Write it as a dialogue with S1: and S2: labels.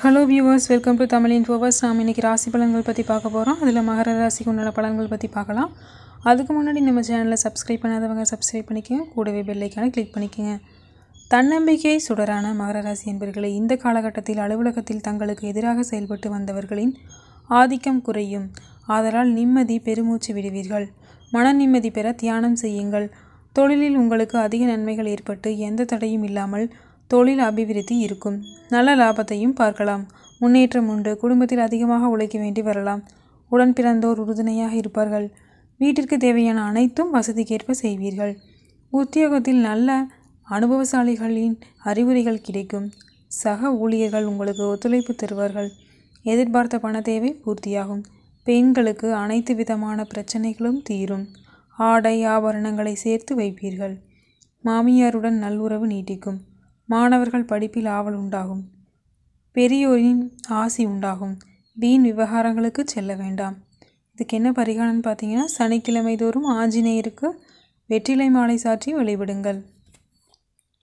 S1: hello viewers welcome to Tamil Infoverse நாம் இன்றைக்கி ராசி பலன்கள் பற்றி பார்க்க போகிறோம் அதில் மகர ராசிக்கு உண்டான பலன்கள் பற்றி பார்க்கலாம் அதுக்கு முன்னாடி நம்ம சேனலை சப்ஸ்கிரைப் பண்ணாதவங்க சப்ஸ்கிரைப் பண்ணிக்கோங்க கூடவே பெல்லைக்கான கிளிக் பண்ணிக்கோங்க தன்னம்பிக்கை சுடரான மகர ராசி என்பவர்களை இந்த காலகட்டத்தில் அலுவலகத்தில் தங்களுக்கு எதிராக செயல்பட்டு வந்தவர்களின் ஆதிக்கம் குறையும் ஆதலால் நிம்மதி பெருமூச்சு விடுவீர்கள் மன நிம்மதி பெற தியானம் செய்யுங்கள் தொழிலில் உங்களுக்கு அதிக நன்மைகள் ஏற்பட்டு எந்த தடையும் இல்லாமல் தொழில் அபிவிருத்தி இருக்கும் நல்ல லாபத்தையும் பார்க்கலாம் முன்னேற்றம் உண்டு குடும்பத்தில் அதிகமாக உழைக்க வேண்டி வரலாம் உடன் பிறந்தோர் உறுதுணையாக இருப்பார்கள் வீட்டிற்கு தேவையான அனைத்தும் வசதிக்கேற்ப செய்வீர்கள் உத்தியோகத்தில் நல்ல அனுபவசாலிகளின் அறிவுரைகள் கிடைக்கும் சக ஊழியர்கள் உங்களுக்கு ஒத்துழைப்பு தருவார்கள் எதிர்பார்த்த பண தேவை பூர்த்தியாகும் பெண்களுக்கு அனைத்து விதமான பிரச்சனைகளும் தீரும் ஆடை ஆபரணங்களை சேர்த்து வைப்பீர்கள் மாமியாருடன் நல்லுறவு நீட்டிக்கும் மாணவர்கள் படிப்பில் ஆவல் உண்டாகும் பெரியோரின் ஆசி உண்டாகும் வீண் விவகாரங்களுக்கு செல்ல வேண்டாம் இதுக்கு என்ன பரிகாரம்னு பார்த்தீங்கன்னா சனிக்கிழமை தோறும் ஆஞ்சநேயருக்கு வெற்றிலை மாலை சாற்றி வழிபடுங்கள்